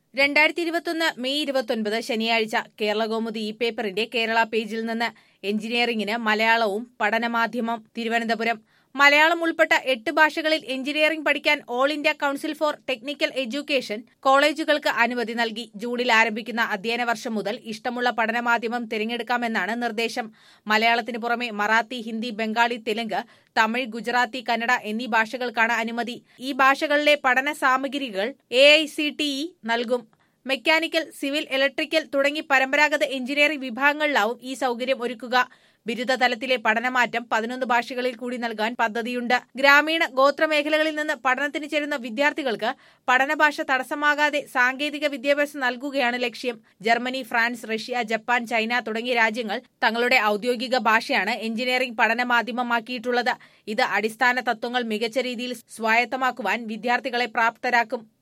രണ്ടായിരത്തി ഇരുപത്തൊന്ന് മെയ് ഇരുപത്തൊൻപത് ശനിയാഴ്ച കേരളകൗമുദി ഈ പേപ്പറിന്റെ കേരള പേജിൽ നിന്ന് എഞ്ചിനീയറിംഗിന് മലയാളവും പഠനമാധ്യമം തിരുവനന്തപുരം മലയാളം ഉൾപ്പെട്ട എട്ട് ഭാഷകളിൽ എഞ്ചിനീയറിംഗ് പഠിക്കാൻ all India council for technical education കോളേജുകൾക്ക് അനുമതി നൽകി ജൂണിൽ ആരംഭിക്കുന്ന അധ്യയന വർഷം മുതൽ ഇഷ്ടമുള്ള പഠനമാധ്യമം തിരഞ്ഞെടുക്കാമെന്നാണ് നിർദ്ദേശം മലയാളത്തിന് പുറമെ മറാത്തി ഹിന്ദി ബംഗാളി തെലുങ്ക് തമിഴ് ഗുജറാത്തി കന്നഡ എന്നീ ഭാഷകൾക്കാണ് അനുമതി ഈ ഭാഷകളിലെ പഠന സാമഗ്രികൾ എ നൽകും മെക്കാനിക്കൽ സിവിൽ ഇലക്ട്രിക്കൽ തുടങ്ങി പരമ്പരാഗത എഞ്ചിനീയറിംഗ് വിഭാഗങ്ങളിലാവും ഈ സൗകര്യം ഒരുക്കുക ബിരുദതലത്തിലെ പഠനമാറ്റം പതിനൊന്ന് ഭാഷകളിൽ കൂടി നൽകാൻ പദ്ധതിയുണ്ട് ഗ്രാമീണ ഗോത്ര മേഖലകളിൽ നിന്ന് പഠനത്തിന് ചേരുന്ന വിദ്യാർത്ഥികൾക്ക് പഠനഭാഷ തടസ്സമാകാതെ സാങ്കേതിക വിദ്യാഭ്യാസം നൽകുകയാണ് ലക്ഷ്യം Germany France Russia Japan China തുടങ്ങിയ രാജ്യങ്ങൾ തങ്ങളുടെ ഔദ്യോഗിക ഭാഷയാണ് എഞ്ചിനീയറിംഗ് പഠന മാധ്യമമാക്കിയിട്ടുള്ളത് ഇത് അടിസ്ഥാന തത്വങ്ങൾ മികച്ച രീതിയിൽ സ്വായത്തമാക്കുവാൻ വിദ്യാർത്ഥികളെ പ്രാപ്തരാക്കും